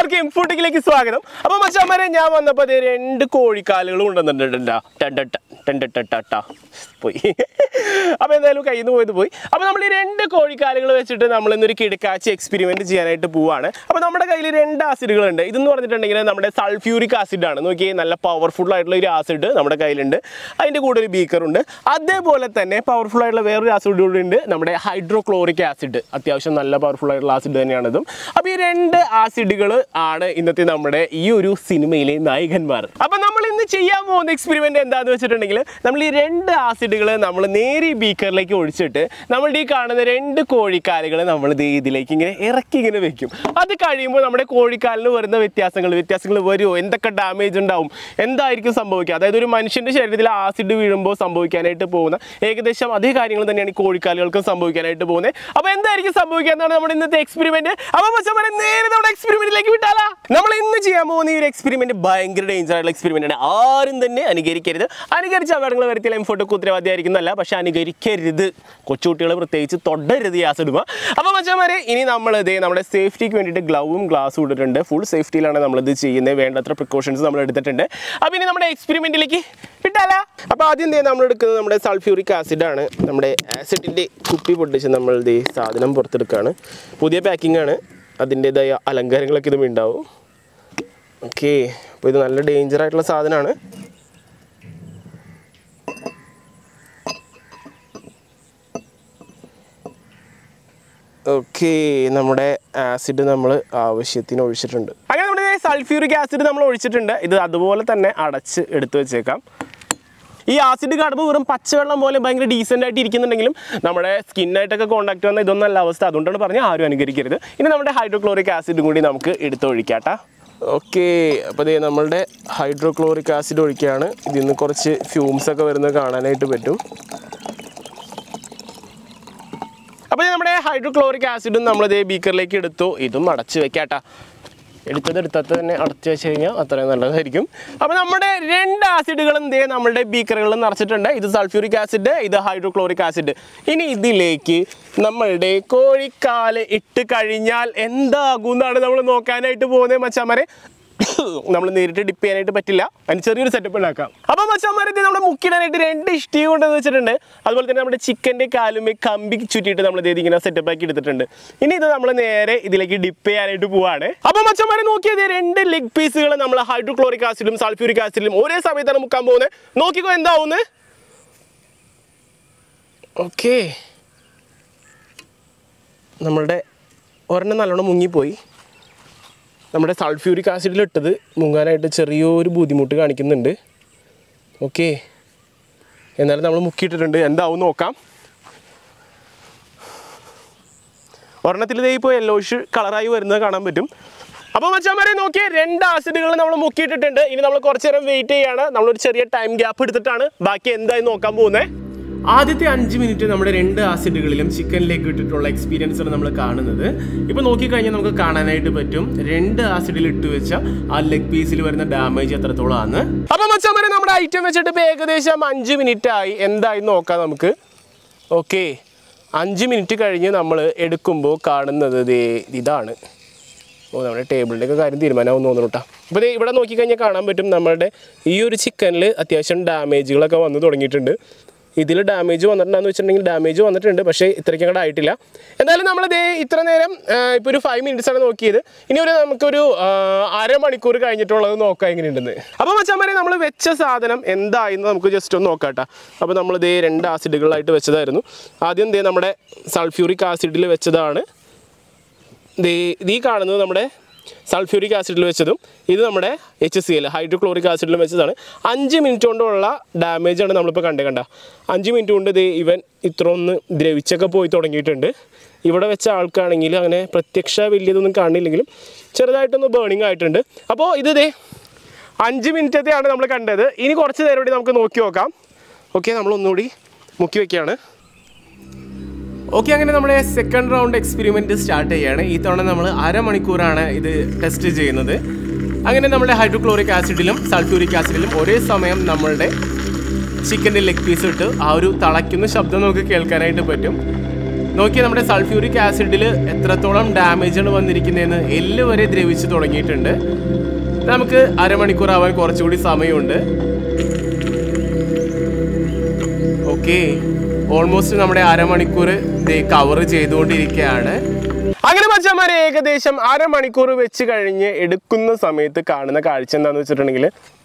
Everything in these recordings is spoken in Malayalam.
എല്ലാവർക്കും ഇൻഫോട്ടിക്കിലേക്ക് സ്വാഗതം അപ്പൊ മച്ചാമാരെ ഞാൻ വന്നപ്പോ ദേ രണ്ട് കോഴിക്കാലുകൾ കൊണ്ടുവന്നിട്ടുണ്ട് പോയി അപ്പൊ എന്തായാലും കയ്യിൽ നിന്ന് പോയത് പോയി അപ്പൊ നമ്മൾ ഈ രണ്ട് കോഴിക്കാലുകൾ വെച്ചിട്ട് നമ്മൾ ഇന്നൊരു കിടക്കാച്ചി എക്സ്പെരിമെന്റ് ചെയ്യാനായിട്ട് പോവാണ് അപ്പൊ നമ്മുടെ കയ്യിൽ രണ്ട് ആസിഡുകളുണ്ട് ഇതെന്ന് പറഞ്ഞിട്ടുണ്ടെങ്കിൽ നമ്മുടെ സൾഫ്യൂരിക് ആസിഡ് ആണ് നോക്കി നല്ല പവർഫുൾ ആയിട്ടുള്ള ഒരു ആസിഡ് നമ്മുടെ കയ്യിലുണ്ട് അതിന്റെ കൂടെ ഒരു ബീക്കർ ഉണ്ട് അതേപോലെ തന്നെ പവർഫുൾ ആയിട്ടുള്ള വേറൊരു ആസിഡ് കൂടി ഉണ്ട് നമ്മുടെ ഹൈഡ്രോക്ലോറിക് ആസിഡ് അത്യാവശ്യം നല്ല പവർഫുൾ ആയിട്ടുള്ള ആസിഡ് തന്നെയാണ് ഇതും അപ്പൊ ഈ രണ്ട് ആസിഡുകൾ ആണ് ഇന്നത്തെ നമ്മുടെ ഈ ഒരു സിനിമയിലെ നായകന്മാർ അപ്പൊ നമ്മൾ ഇന്ന് ചെയ്യാൻ പോകുന്ന എക്സ്പെരിമെന്റ് എന്താന്ന് വെച്ചിട്ടുണ്ടെങ്കിൽ നമ്മൾ ഈ രണ്ട് ആസിഡുകൾ നമ്മൾ നേരെ ഈ ബീക്കറിലേക്ക് ഒഴിച്ചിട്ട് നമ്മളുടെ ഈ കാണുന്ന രണ്ട് കോഴിക്കാലുകൾ നമ്മൾ ദേ ഇതിലേക്ക് ഇങ്ങനെ ഇറക്കി ഇങ്ങനെ വെക്കും അത് കഴിയുമ്പോൾ നമ്മുടെ കോഴിക്കാലിന് വരുന്ന വ്യത്യാസങ്ങൾ വ്യത്യാസങ്ങൾ വരുമോ എന്തൊക്കെ ഡാമേജ് ഉണ്ടാവും എന്തായിരിക്കും സംഭവിക്കുക അതായത് ഒരു മനുഷ്യന്റെ ശരീരത്തിൽ ആസിഡ് വീഴുമ്പോൾ സംഭവിക്കാനായിട്ട് പോകുന്ന ഏകദേശം അതേ കാര്യങ്ങൾ തന്നെയാണ് ഈ കോഴിക്കാലുകൾക്കും സംഭവിക്കാനായിട്ട് പോകുന്നത് അപ്പൊ എന്തായിരിക്കും സംഭവിക്കുക എന്നാണ് നമ്മുടെ ഇന്നത്തെ എക്സ്പെരിമെന്റ് അപ്പൊ മച്ചന്മാരെ നേരെ നമ്മുടെ എക്സ്പെരിമെന്റിലേക്ക് വിട്ടാലാ നമ്മൾ ഇന്ന് ചെയ്യാൻ പോകുന്ന ഈ ഒരു എക്സ്പെരിമെന്റ് ഭയങ്കര ഡേഞ്ചർ ആയിട്ടുള്ള എക്സ്പെരിമെന്റ് ആണ് ആരും തന്നെ അനുകരിക്കരുത് അനുകരിച്ച അപകടങ്ങൾ വരുത്തിയാൽ എംഫോട്ടൊക്കെ ഉത്തരവാദിയായിരിക്കുന്നല്ല പക്ഷെ അനുകരിക്കരുത് കൊച്ചുകുട്ടികൾ പ്രത്യേകിച്ച് തൊടരുത് ഈ ആസിഡുമ അപ്പൊ മച്ചന്മാരെ ഇനി നമ്മൾ ഇതേ നമ്മുടെ സേഫ്റ്റിക്ക് വേണ്ടിയിട്ട് ഗ്ലൗവും ഗ്ലാസും ഇട്ടിട്ടുണ്ട് ഫുൾ സേഫ്റ്റിയിലാണ് നമ്മളിത് ചെയ്യുന്നത് വേണ്ടത്ര പ്രിക്കോഷൻസ് നമ്മൾ എടുത്തിട്ടുണ്ട് അപ്പൊ ഇനി നമ്മുടെ എക്സ്പെരിമെന്റിലേക്ക് വിട്ടാലാ അപ്പൊ ആദ്യം എന്ത് നമ്മൾ എടുക്കുന്നത് നമ്മുടെ സൾഫ്യൂറിക് ആസിഡ് ആണ് നമ്മുടെ ആസിഡിന്റെ കുപ്പി പൊട്ടിച്ച് നമ്മൾ ഇത് സാധനം പുറത്തെടുക്കുകയാണ് പുതിയ പാക്കിംഗ് ആണ് അതിൻ്റെതായ അലങ്കാരങ്ങളൊക്കെ ഇതും ഉണ്ടാവും ഓക്കെ അപ്പോൾ ഇത് നല്ല ഡേഞ്ചർ ആയിട്ടുള്ള സാധനമാണ് ഓക്കെ നമ്മുടെ ആസിഡ് നമ്മൾ ആവശ്യത്തിന് ഒഴിച്ചിട്ടുണ്ട് അങ്ങനെ നമ്മുടെ സൾഫ്യൂറിക് ആസിഡ് നമ്മൾ ഒഴിച്ചിട്ടുണ്ട് ഇത് അതുപോലെ തന്നെ അടച്ച് എടുത്തു വെച്ചേക്കാം ഈ ആസിഡ് കാണുമ്പോൾ വെറും പച്ചവെള്ളം പോലെ ഭയങ്കര ഡീസൻ്റ് ആയിട്ട് ഇരിക്കുന്നുണ്ടെങ്കിലും നമ്മുടെ സ്കിന്നായിട്ടൊക്കെ കോൺടാക്ട് വന്ന ഇതൊന്നല്ല അവസ്ഥ അതുകൊണ്ടാണ് പറഞ്ഞാൽ ആരും അനുകരിക്കരുത് ഇനി നമ്മുടെ ഹൈഡ്രോക്ലോറിക് ആസിഡും കൂടി നമുക്ക് എടുത്തൊഴിക്കാട്ടാ ഓക്കെ അപ്പോൾ ദേ നമ്മളുടെ ഹൈഡ്രോക്ലോറിക് ആസിഡ് ഒഴിക്കുകയാണ് ഇതിൽ നിന്ന് കുറച്ച് ഫ്യൂംസ് ഒക്കെ വരുന്നത് കാണാനായിട്ട് പറ്റും അപ്പോൾ നമ്മുടെ ഹൈഡ്രോക്ലോറിക് ആസിഡും നമ്മൾ ഇതേ ബീക്കറിലേക്ക് എടുത്തു ഇതും അടച്ച് വെക്കാട്ടാ എടുത്തത് എടുത്തത് തന്നെ അടച്ചു വെച്ച് കഴിഞ്ഞാൽ അത്രയും നല്ലതായിരിക്കും അപ്പോൾ നമ്മുടെ രണ്ട് ആസിഡുകളും ഇതേ നമ്മുടെ ബീക്കറുകളിൽ നിറച്ചിട്ടുണ്ട് ഇത് സൾഫ്യൂറിക് ആസിഡ് ഇത് ഹൈഡ്രോക്ലോറിക് ആസിഡ് ഇനി ഇതിലേക്ക് നമ്മളുടെ കോഴിക്കാല് ഇട്ട് കഴിഞ്ഞാൽ എന്താകും എന്നാണ് നമ്മൾ നോക്കാനായിട്ട് പോകുന്നത് മച്ചാമാരെ നമ്മൾ നേരിട്ട് ഡിപ്പ് ചെയ്യാനായിട്ട് പറ്റില്ല അതിന് ചെറിയൊരു സെറ്റപ്പ് ഉണ്ടാക്കാം അപ്പോൾ മച്ചാമാരെ ഇത് നമ്മുടെ മുക്കിടാനായിട്ട് രണ്ട് ഇഷ്ടിക കൊണ്ടെന്ന് വെച്ചിട്ടുണ്ട് അതുപോലെ തന്നെ നമ്മുടെ ചിക്കൻ്റെ കാലുമേ കമ്പി ചുറ്റിയിട്ട് നമ്മൾ ഇത് ഇങ്ങനെ സെറ്റപ്പ് ആക്കി എടുത്തിട്ടുണ്ട് ഇനി ഇത് നമ്മൾ നേരെ ഇതിലേക്ക് ഡിപ്പ് ചെയ്യാനായിട്ട് പോവാണ് അപ്പോൾ മച്ചന്മാരെ നോക്കിയത് രണ്ട് ലെഗ് പീസുകൾ നമ്മൾ ഹൈഡ്രോക്ലോറിക് ആസിഡും സൾഫ്യൂരിക് ആസിഡിലും ഒരേ സമയത്താണ് മുക്കാൻ പോകുന്നത് നോക്കിക്കോ എന്താവുന്നത് ഓക്കെ നമ്മളുടെ ഒരെണ്ണം നല്ലോണം മുങ്ങിപ്പോയി നമ്മുടെ സൾഫ്യൂരിക് ആസിഡിലിട്ടത് മുങ്ങാനായിട്ട് ചെറിയൊരു ബുദ്ധിമുട്ട് കാണിക്കുന്നുണ്ട് ഓക്കെ എന്നാലും നമ്മൾ മുക്കിയിട്ടിട്ടുണ്ട് എന്താവും നോക്കാം ഒരെണ്ണത്തിൽ ഇതേ ഇപ്പോൾ യെല്ലോഷ് കളറായി വരുന്നത് കാണാൻ പറ്റും അപ്പോൾ മച്ചാമാരെ നോക്കിയേ രണ്ട് ആസിഡുകൾ നമ്മൾ മുക്കിയിട്ടിട്ടുണ്ട് ഇനി നമ്മൾ കുറച്ച് നേരം വെയിറ്റ് ചെയ്യാണ് നമ്മളൊരു ചെറിയ ടൈം ഗ്യാപ്പ് എടുത്തിട്ടാണ് ബാക്കി എന്തായി നോക്കാൻ പോകുന്നത് ആദ്യത്തെ അഞ്ച് മിനിറ്റ് നമ്മുടെ രണ്ട് ആസിഡുകളിലും ചിക്കനിലേക്ക് ഇട്ടിട്ടുള്ള എക്സ്പീരിയൻസ് ആണ് നമ്മൾ കാണുന്നത് ഇപ്പോൾ നോക്കിക്കഴിഞ്ഞാൽ നമുക്ക് കാണാനായിട്ട് പറ്റും രണ്ട് ആസിഡിൽ ഇട്ട് വെച്ച ആ ലെഗ് പീസിൽ വരുന്ന ഡാമേജ് എത്രത്തോളം ആണ് അപ്പോൾ മച്ചാമാരെ നമ്മുടെ ഐറ്റം വെച്ചിട്ട് ഇപ്പോൾ ഏകദേശം അഞ്ച് മിനിറ്റ് ആയി എന്തായി നോക്കാം നമുക്ക് ഓക്കെ അഞ്ച് മിനിറ്റ് കഴിഞ്ഞ് നമ്മൾ എടുക്കുമ്പോൾ കാണുന്നത് ദേ ഇതാണ് ഓ നമ്മുടെ ടേബിളിൻ്റെ ഒക്കെ കാര്യം തീരുമാനമാവും തോന്നുന്നു കേട്ടോ അപ്പോൾ ദേ ഇവിടെ നോക്കിക്കഴിഞ്ഞാൽ കാണാൻ പറ്റും നമ്മുടെ ഈ ഒരു ചിക്കനിൽ അത്യാവശ്യം ഡാമേജുകളൊക്കെ വന്ന് തുടങ്ങിയിട്ടുണ്ട് ഇതിൽ ഡാമേജ് വന്നിട്ടുണ്ടെന്ന് വെച്ചിട്ടുണ്ടെങ്കിൽ ഡാമേജ് വന്നിട്ടുണ്ട് പക്ഷേ ഇത്രയ്ക്കും കൂടെ ആയിട്ടില്ല എന്തായാലും നമ്മൾ ദേ ഇത്ര നേരം ഇപ്പോൾ ഒരു ഫൈവ് മിനിറ്റ്സ് ആണ് നോക്കിയത് ഇനി ഒരു നമുക്കൊരു ആ, അരമണിക്കൂർ കഴിഞ്ഞിട്ടുള്ളത് നോക്കാം എങ്ങനെയുണ്ടെന്ന് അപ്പോൾ മച്ചാമാരെ നമ്മൾ വെച്ച സാധനം എന്തായെന്ന് നമുക്ക് ജസ്റ്റ് ഒന്ന് നോക്കാം കേട്ടോ അപ്പോൾ നമ്മൾ ദേ രണ്ട് ആസിഡുകളായിട്ട് വെച്ചതായിരുന്നു ആദ്യം ദേ നമ്മുടെ സൾഫ്യൂറിക് ആസിഡിൽ വെച്ചതാണ് ദേ ഈ കാണുന്നത് നമ്മുടെ സൾഫ്യൂരിക് ആസിഡിൽ വെച്ചതും ഇത് നമ്മുടെ എച്ച് സി എൽ ഹൈഡ്രോക്ലോറിക് ആസിഡിലും വെച്ചതാണ് അഞ്ച് മിനിറ്റ് കൊണ്ടുള്ള ഡാമേജാണ് നമ്മളിപ്പോൾ കണ്ടേ കണ്ട അഞ്ച് മിനിറ്റ് കൊണ്ട് ഇത് ഇവൻ ഇത്ര ഒന്ന് ദ്രവിച്ചൊക്കെ പോയി തുടങ്ങിയിട്ടുണ്ട് ഇവിടെ വെച്ച ആൾക്കാണെങ്കിൽ അങ്ങനെ പ്രത്യക്ഷ വലിയതൊന്നും കാണില്ലെങ്കിലും ചെറുതായിട്ടൊന്ന് ബേണിംഗ് ആയിട്ടുണ്ട് അപ്പോൾ ഇത് ദേ അഞ്ച് മിനിറ്റത്തെയാണ് നമ്മൾ കണ്ടത് ഇനി കുറച്ച് നേരം കൂടി നമുക്ക് നോക്കി നോക്കാം ഓക്കെ നമ്മൾ ഒന്നുകൂടി മുക്കി വെക്കുകയാണ് ഓക്കെ അങ്ങനെ നമ്മുടെ സെക്കൻഡ് റൗണ്ട് എക്സ്പെരിമെൻറ്റ് സ്റ്റാർട്ട് ചെയ്യാണ് ഈ തവണ നമ്മൾ അരമണിക്കൂറാണ് ഇത് ടെസ്റ്റ് ചെയ്യുന്നത് അങ്ങനെ നമ്മുടെ ഹൈഡ്രോക്ലോറിക് ആസിഡിലും സൾഫ്യൂരിക് ആസിഡിലും ഒരേ സമയം നമ്മളുടെ ചിക്കൻ്റെ ലെഗ് പീസ് ഇട്ട് ആ ഒരു തളയ്ക്കുന്ന ശബ്ദം നമുക്ക് കേൾക്കാനായിട്ട് പറ്റും നോക്കിയാൽ നമ്മുടെ സൾഫ്യൂരിക് ആസിഡിൽ എത്രത്തോളം ഡാമേജ് ആണ് വന്നിരിക്കുന്നതെന്ന് എല്ല് വരെ ദ്രവിച്ച് തുടങ്ങിയിട്ടുണ്ട് നമുക്ക് അരമണിക്കൂർ ആവാൻ കുറച്ചുകൂടി സമയമുണ്ട് ഓക്കെ ഓൾമോസ്റ്റ് നമ്മുടെ അരമണിക്കൂർ കവർ ചെയ്തുകൊണ്ടിരിക്കുകയാണ് അങ്ങനെ മച്ചന്മാരെ ഏകദേശം അരമണിക്കൂർ വെച്ച് കഴിഞ്ഞ് എടുക്കുന്ന സമയത്ത് കാണുന്ന കാഴ്ച എന്താണെന്ന് വെച്ചിട്ടുണ്ടെങ്കിൽ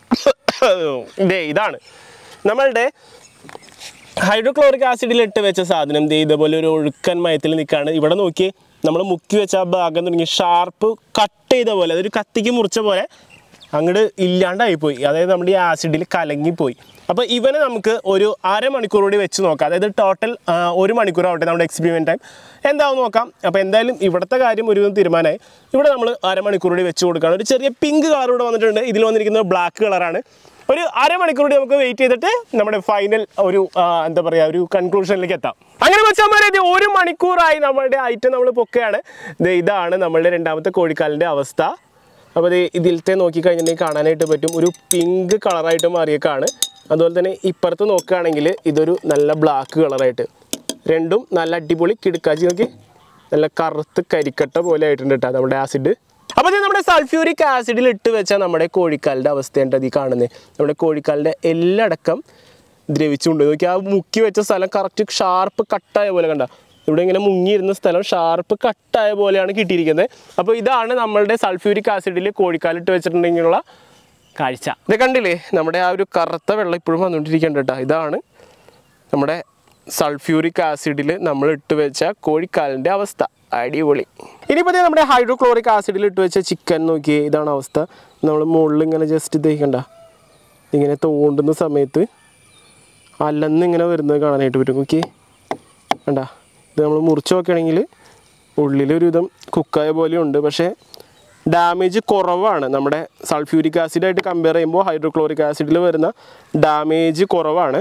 ദേ ഇതാണ് നമ്മളുടെ ഹൈഡ്രോക്ലോറിക് ആസിഡിൽ ഇട്ട് വെച്ച സാധനം ദേ ഇതുപോലെ ഒരു ഒഴുക്കൻ മയത്തിൽ നിൽക്കുകയാണ് ഇവിടെ നോക്കി നമ്മൾ മുക്കി വെച്ച ആ ഭാഗം തുടങ്ങി ഷാർപ്പ് കട്ട് ചെയ്ത പോലെ അതൊരു കത്തിക്ക് മുറിച്ച പോലെ അങ്ങോട്ട് ഇല്ലാണ്ടായി പോയി അതായത് നമ്മുടെ ഈ ആസിഡിൽ കലങ്ങിപ്പോയി അപ്പോൾ ഇവനെ നമുക്ക് ഒരു അരമണിക്കൂർ കൂടി വെച്ച് നോക്കാം അതായത് ടോട്ടൽ ഒരു മണിക്കൂർ ആവട്ടെ നമ്മുടെ എക്സ്പെരിമെൻറ്റ് ടൈം എന്താവും നോക്കാം അപ്പോൾ എന്തായാലും ഇവിടുത്തെ കാര്യം ഒരു തീരുമാനമായി ഇവിടെ നമ്മൾ അരമണിക്കൂർ കൂടി വെച്ച് കൊടുക്കുകയാണ് ഒരു ചെറിയ പിങ്ക് കളർ ഇവിടെ വന്നിട്ടുണ്ട് ഇതിൽ വന്നിരിക്കുന്നത് ബ്ലാക്ക് കളറാണ് ഒരു അരമണിക്കൂർ കൂടി നമുക്ക് വെയിറ്റ് ചെയ്തിട്ട് നമ്മുടെ ഫൈനൽ ഒരു ആ, എന്താ പറയുക ഒരു കൺക്ലൂഷനിലേക്ക് എത്താം അങ്ങനെ വെച്ചാൽ ഇത് ഒരു മണിക്കൂറായി നമ്മളുടെ ഐറ്റം നമ്മൾ പൊക്കുകയാണ് ദേ ഇതാണ് നമ്മളുടെ രണ്ടാമത്തെ കോഴിക്കാലിൻ്റെ അവസ്ഥ അപ്പോൾ ഇത് ഇതിലത്തെ നോക്കിക്കഴിഞ്ഞിട്ടുണ്ടെങ്കിൽ കാണാനായിട്ട് പറ്റും ഒരു പിങ്ക് കളറായിട്ട് മാറിയേക്കാണ് അതുപോലെ തന്നെ ഇപ്പുറത്ത് നോക്കുകയാണെങ്കിൽ ഇതൊരു നല്ല ബ്ലാക്ക് കളറായിട്ട് രണ്ടും നല്ല അടിപൊളി കിടുക്കാച്ചി നോക്കി നല്ല കറുത്ത് കരിക്കട്ട പോലെ ആയിട്ടുണ്ട് കേട്ടോ നമ്മുടെ ആസിഡ് അപ്പോൾ ഇത് നമ്മുടെ സൾഫ്യൂരിക് ആസിഡിൽ ഇട്ട് വെച്ചാൽ നമ്മുടെ കോഴിക്കാലിൻ്റെ അവസ്ഥയുണ്ട് ഈ കാണുന്നത് നമ്മുടെ കോഴിക്കാലിൻ്റെ എല്ലടക്കം ദ്രവിച്ചുകൊണ്ട് നോക്കി ആ മുക്കി വെച്ച സ്ഥലം കറക്റ്റ് ഷാർപ്പ് കട്ടായ പോലെ കണ്ട ഇവിടെ ഇങ്ങനെ മുങ്ങിയിരുന്ന സ്ഥലം ഷാർപ്പ് കട്ടായ പോലെയാണ് കിട്ടിയിരിക്കുന്നത് അപ്പോൾ ഇതാണ് നമ്മളുടെ സൾഫ്യൂരിക് ആസിഡിൽ കോഴിക്കാലിട്ട് വെച്ചിട്ടുണ്ടെങ്കിലുള്ള കാഴ്ച ഇത് കണ്ടില്ലേ നമ്മുടെ ആ ഒരു കറുത്ത വെള്ളം ഇപ്പോഴും വന്നുകൊണ്ടിരിക്കുന്നുണ്ട് കേട്ടോ ഇതാണ് നമ്മുടെ സൾഫ്യൂരിക് ആസിഡിൽ നമ്മൾ ഇട്ട് വെച്ച കോഴിക്കാലിൻ്റെ അവസ്ഥ അടിപൊളി ഇനിയിപ്പോൾ ദേ നമ്മുടെ ഹൈഡ്രോക്ലോറിക് ആസിഡിൽ ഇട്ട് വെച്ച ചിക്കൻ നോക്കിയേ ഇതാണ് അവസ്ഥ നമ്മൾ മുകളിൽ ഇങ്ങനെ ജസ്റ്റ് ഇതേക്കണ്ട ഇങ്ങനെ തോണ്ടുന്ന സമയത്ത് അല്ലെന്ന് ഇങ്ങനെ വരുന്നത് കാണാനായിട്ട് പറ്റും നോക്കിയേ കണ്ട ഇത് നമ്മൾ മുറിച്ച് നോക്കുകയാണെങ്കിൽ ഉള്ളിലൊരു വിധം കുക്കായ പോലെ ഉണ്ട് പക്ഷേ ഡാമേജ് കുറവാണ് നമ്മുടെ സൾഫ്യൂരിക് ആസിഡായിട്ട് കമ്പയർ ചെയ്യുമ്പോൾ ഹൈഡ്രോക്ലോറിക് ആസിഡിൽ വരുന്ന ഡാമേജ് കുറവാണ്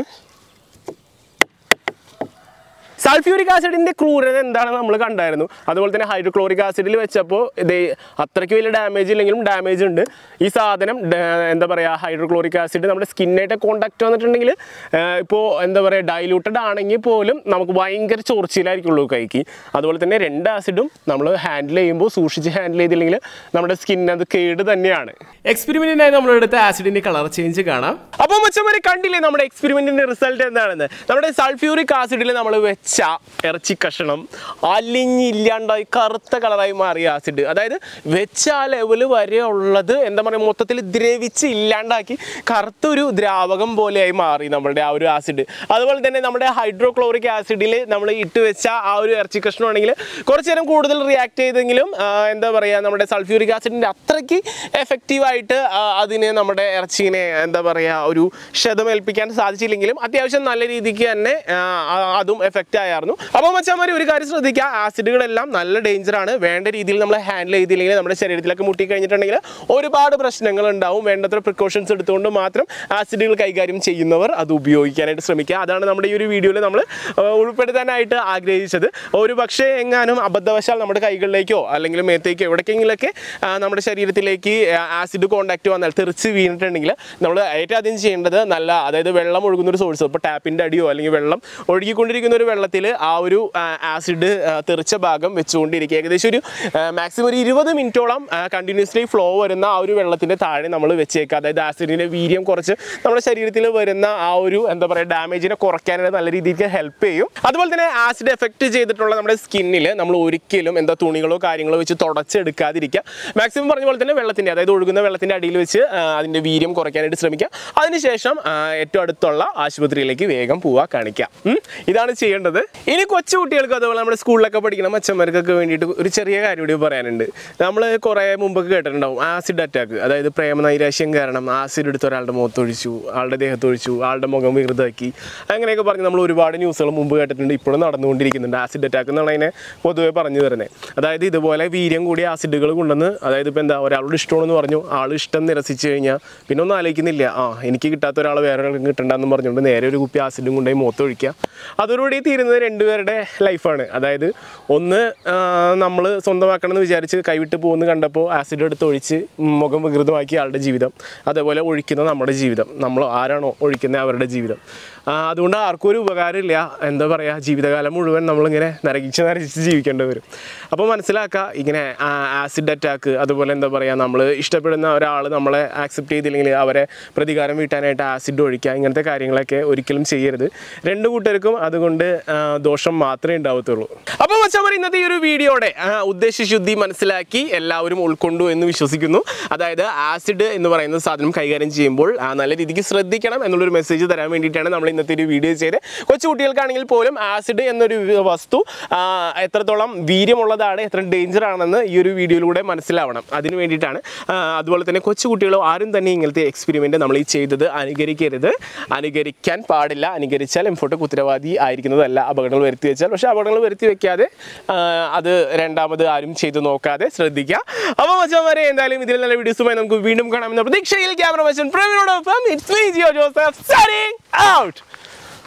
സൾഫ്യൂരിക് ആസിഡിന്റെ ക്രൂരത എന്താണെന്ന് നമ്മൾ കണ്ടായിരുന്നു അതുപോലെ തന്നെ ഹൈഡ്രോക്ലോറിക് ആസിഡിൽ വെച്ചപ്പോൾ ഇത് അത്രയ്ക്ക് വലിയ ഡാമേജ് ഇല്ലെങ്കിലും ഡാമേജ് ഉണ്ട് ഈ സാധനം ഡ- എന്താ പറയുക ഹൈഡ്രോക്ലോറിക് ആസിഡ് നമ്മുടെ സ്കിന്നായിട്ട് കോണ്ടാക്ട് വന്നിട്ടുണ്ടെങ്കിൽ ഇപ്പോൾ എന്താ പറയുക ഡൈലൂട്ടഡ് ആണെങ്കിൽ പോലും നമുക്ക് ഭയങ്കര ചൊറിച്ചിലായിരിക്കുള്ളൂ കൈക്ക് അതുപോലെ തന്നെ രണ്ട് ആസിഡും നമ്മൾ ഹാൻഡിൽ ചെയ്യുമ്പോൾ സൂക്ഷിച്ച് ഹാൻഡിൽ ചെയ്തില്ലെങ്കിൽ നമ്മുടെ സ്കിൻ അത് കേട് തന്നെയാണ് എക്സ്പെരിമെന്റിനായി നമ്മൾ എടുത്ത ആസിഡിന്റെ കളർ ചേഞ്ച് കാണാം അപ്പോൾ മച്ചന്മാരെ കണ്ടില്ലേ നമ്മുടെ എക്സ്പെരിമെന്റിന്റെ റിസൾട്ട് എന്താണെന്ന് നമ്മുടെ സൾഫ്യൂറിക് ആസിഡിൽ നമ്മൾ വെച്ച ഇറച്ചി കഷണം അലിഞ്ഞില്ലാണ്ടായി കറുത്ത കളറായി മാറിയ ആസിഡ് അതായത് വെച്ച ആ ലെവല് വരെ ഉള്ളത് എന്താ പറയുക മൊത്തത്തിൽ ദ്രവിച്ച് ഇല്ലാണ്ടാക്കി കറുത്തൊരു ദ്രാവകം പോലെയായി മാറി നമ്മുടെ ആ ഒരു ആസിഡ് അതുപോലെ തന്നെ നമ്മുടെ ഹൈഡ്രോക്ലോറിക് ആസിഡിൽ നമ്മൾ ഇട്ട് വെച്ച ആ ഒരു ഇറച്ചി കഷ്ണമാണെങ്കിൽ കുറച്ച് നേരം കൂടുതൽ റിയാക്ട് ചെയ്തെങ്കിലും ആ, എന്താ പറയുക നമ്മുടെ സൾഫ്യൂരിക് ആസിഡിൻ്റെ അത്രയ്ക്ക് എഫക്റ്റീവായിട്ട് അതിന് നമ്മുടെ ഇറച്ചിനെ എന്താ പറയുക ഒരു ക്ഷതമേൽപ്പിക്കാൻ സാധിച്ചില്ലെങ്കിലും അത്യാവശ്യം നല്ല രീതിക്ക് തന്നെ ആ, ആ, അതും എഫക്റ്റ് ആയിരുന്നു അപ്പോൾ മച്ചാമാരി ഒരു കാര്യം ശ്രദ്ധിക്കുക ആസിഡുകളെല്ലാം നല്ല ഡേഞ്ചറാണ് വേണ്ട രീതിയിൽ നമ്മൾ ഹാൻഡിൽ ചെയ്തില്ലെങ്കിൽ നമ്മുടെ ശരീരത്തിലൊക്കെ മുട്ടി കഴിഞ്ഞിട്ടുണ്ടെങ്കിൽ ഒരുപാട് പ്രശ്നങ്ങൾ ഉണ്ടാവും വേണ്ടത്ര പ്രിക്കോഷൻസ് എടുത്തുകൊണ്ട് മാത്രം ആസിഡുകൾ കൈകാര്യം ചെയ്യുന്നവർ അത് ഉപയോഗിക്കാനായിട്ട് ശ്രമിക്കുക അതാണ് നമ്മുടെ ഈ ഒരു വീഡിയോയിൽ നമ്മൾ ഉൾപ്പെടുത്താനായിട്ട് ആഗ്രഹിച്ചത് ഒരു പക്ഷേ എങ്ങാനും അബദ്ധവശാൽ നമ്മുടെ കൈകളിലേക്കോ അല്ലെങ്കിൽ മേത്തേക്കോ എവിടേക്കെങ്കിലൊക്കെ ആ, നമ്മുടെ ശരീരത്തിലേക്ക് ആസിഡ് കോണ്ടാക്ട് വന്നാൽ തെറിച്ച് വീണിട്ടുണ്ടെങ്കിൽ നമ്മൾ ഏറ്റവും ആദ്യം ചെയ്യേണ്ടത് നല്ല അതായത് വെള്ളം ഒഴുകുന്ന ഒരു സോഴ്സ് ഇപ്പോൾ ടാപ്പിൻ്റെ അടിയോ അല്ലെങ്കിൽ വെള്ളം ഒഴുകിക്കൊണ്ടിരിക്കുന്ന ഒരു വെള്ളത്തിൽ ആ ഒരു ആസിഡ് തെറിച്ച ഭാഗം വെച്ചുകൊണ്ടിരിക്കുക ഏകദേശം ഒരു മാക്സിമം ഒരു ഇരുപത് മിനിറ്റോളം കണ്ടിന്യൂസ്ലി ഫ്ലോ വരുന്ന ആ ഒരു വെള്ളത്തിൻ്റെ താഴെ നമ്മൾ വെച്ചേക്കുക അതായത് ആസിഡിൻ്റെ വീര്യം കുറച്ച് നമ്മുടെ ശരീരത്തിൽ വരുന്ന ആ ഒരു എന്താ പറയുക ഡാമേജിനെ കുറയ്ക്കാനായിട്ട് നല്ല രീതിക്ക് ഹെൽപ്പ് ചെയ്യും അതുപോലെ തന്നെ ആസിഡ് എഫക്റ്റ് ചെയ്തിട്ടുള്ള നമ്മുടെ സ്കിന്നിൽ നമ്മൾ ഒരിക്കലും എന്താ തുണികളോ കാര്യങ്ങളോ വെച്ച് തുടച്ചെടുക്കാതിരിക്കുക മാക്സിമം പറഞ്ഞ പോലെ തന്നെ വെള്ളത്തിൻ്റെ അതായത് ഒഴുകുന്ന വെള്ളത്തിൻ്റെ അടിയിൽ വെച്ച് ആ, അതിൻ്റെ വീര്യം കുറയ്ക്കാനായിട്ട് ശ്രമിക്കുക അതിനുശേഷം ആ, ഏറ്റവും അടുത്തുള്ള ആശുപത്രിയിലേക്ക് വേഗം പോവുക കാണിക്കുക ഉം. ഇതാണ് ചെയ്യേണ്ടത് ഇനി കൊച്ചു കുട്ടികൾക്ക് അതുപോലെ നമ്മുടെ സ്കൂളിലൊക്കെ പഠിക്കുന്ന അച്ഛന്മാർക്കൊക്കെ വേണ്ടിയിട്ട് ഒരു ചെറിയ കാര്യം കൂടി പറയാനുണ്ട് നമ്മൾ കുറേ മുമ്പൊക്കെ കേട്ടിട്ടുണ്ടാവും ആസിഡ് അറ്റാക്ക് അതായത് പ്രേമനൈരാശ്യം കാരണം ആസിഡ് എടുത്ത് ഒരാളുടെ മുഖത്തൊഴിച്ചു ആളുടെ ദേഹത്തൊഴിച്ചു ആളുടെ മുഖം വികൃതമാക്കി അങ്ങനെയൊക്കെ പറഞ്ഞ് നമ്മൾ ഒരുപാട് ന്യൂസുകൾ മുമ്പ് കേട്ടിട്ടുണ്ട് ഇപ്പോഴും നടന്നുകൊണ്ടിരിക്കുന്നുണ്ട് ആസിഡ് അറ്റാക്ക് എന്നാണ് അതിനെ പൊതുവെ പറഞ്ഞു തരുന്നത് അതായത് ഇതുപോലെ വീര്യം കൂടിയ ആസിഡുകൾ കൊണ്ടുവന്ന് അതായത് ഇപ്പോൾ എന്താ ഒരാളോട് ഇഷ്ടമാണെന്ന് പറഞ്ഞു ആൾ ഇഷ്ടം നിരസിച്ച് കഴിഞ്ഞാൽ പിന്നെ ഒന്നും ആലോചിക്കുന്നില്ല ആ എനിക്ക് കിട്ടാത്ത ഒരാൾ വേറെ ഒരാൾക്ക് കിട്ടണ്ടെന്ന് പറഞ്ഞുകൊണ്ട് നേരെ ഒരു കുപ്പി ആസിഡും കൊണ്ടുപോയി മുഖത്തൊഴിക്കുക അതോടുകൂടി തീരുന്നത് പറയുന്നത് രണ്ടുപേരുടെ ലൈഫാണ് അതായത് ഒന്ന് നമ്മൾ സ്വന്തമാക്കണമെന്ന് വിചാരിച്ച് കൈവിട്ട് പോകുന്ന കണ്ടപ്പോൾ ആസിഡ് എടുത്ത് ഒഴിച്ച് മുഖം വികൃതമാക്കിയ ആളുടെ ജീവിതം അതേപോലെ ഒഴിക്കുന്ന നമ്മുടെ ജീവിതം നമ്മൾ ആരാണോ ഒഴിക്കുന്ന അവരുടെ ജീവിതം ആ, അതുകൊണ്ട് ആർക്കും ഒരു ഉപകാരമില്ല എന്താ പറയുക ജീവിതകാലം മുഴുവൻ നമ്മളിങ്ങനെ നരകിച്ച് നരകിച്ച് ജീവിക്കേണ്ടി വരും അപ്പോൾ മനസ്സിലാക്കുക ഇങ്ങനെ ആസിഡ് അറ്റാക്ക് അതുപോലെ എന്താ പറയുക നമ്മൾ ഇഷ്ടപ്പെടുന്ന ഒരാൾ നമ്മളെ ആക്സെപ്റ്റ് ചെയ്തില്ലെങ്കിൽ അവരെ പ്രതികാരം വീട്ടാനായിട്ട് ആസിഡ് ഒഴിക്കുക ഇങ്ങനത്തെ കാര്യങ്ങളൊക്കെ ഒരിക്കലും ചെയ്യരുത് രണ്ട് കൂട്ടർക്കും അതുകൊണ്ട് ആ, ദോഷം മാത്രമേ ഉണ്ടാവത്തുള്ളൂ അപ്പോൾ മച്ചാൻ ഇന്നത്തെ ഈ ഒരു വീഡിയോയുടെ ആ, ഉദ്ദേശശുദ്ധി മനസ്സിലാക്കി എല്ലാവരും ഉൾക്കൊണ്ടു എന്ന് വിശ്വസിക്കുന്നു അതായത് ആസിഡ് എന്ന് പറയുന്ന സാധനം കൈകാര്യം ചെയ്യുമ്പോൾ ആ, നല്ല രീതിക്ക് ശ്രദ്ധിക്കണം എന്നുള്ളൊരു മെസ്സേജ് തരാൻ വേണ്ടിയിട്ടാണ് നമ്മൾ ഇന്നത്തെ ഒരു വീഡിയോ ചെയ്ത് കൊച്ചു കുട്ടികൾക്കാണെങ്കിൽ പോലും ആസിഡ് എന്നൊരു വസ്തു ആ, എത്രത്തോളം വീര്യമുള്ളതാണ് എത്ര ഡേഞ്ചർ ആണെന്ന് ഈ ഒരു വീഡിയോയിലൂടെ മനസ്സിലാവണം അതിന് വേണ്ടിയിട്ടാണ് ആ, അതുപോലെ തന്നെ കൊച്ചു കുട്ടികളോ ആരും തന്നെ ഇങ്ങനത്തെ എക്സ്പെരിമെൻറ്റ് നമ്മൾ ഈ ചെയ്തത് അനുകരിക്കരുത് അനുകരിക്കാൻ പാടില്ല അനുകരിച്ചാൽ എംഫോട്ട് ഉത്തരവാദി ആയിരിക്കുന്നതല്ല അപകടങ്ങൾ വരുത്തി വെച്ചാൽ പക്ഷേ അപകടങ്ങൾ വരുത്തി വെക്കാതെ ആ, അത് രണ്ടാമത് ആരും ചെയ്തു നോക്കാതെ ശ്രദ്ധിക്കുക അപ്പോൾ മച്ചന്മാരെ എന്തായാലും ഇതിൽ നല്ല വീഡിയോസുമായി നമുക്ക് വീണ്ടും കാണാമെന്ന പ്രതീക്ഷയിൽ ക്യാമറ മച്ചൻ പ്രവീണോടൊപ്പം it's me Jio Joseph signing out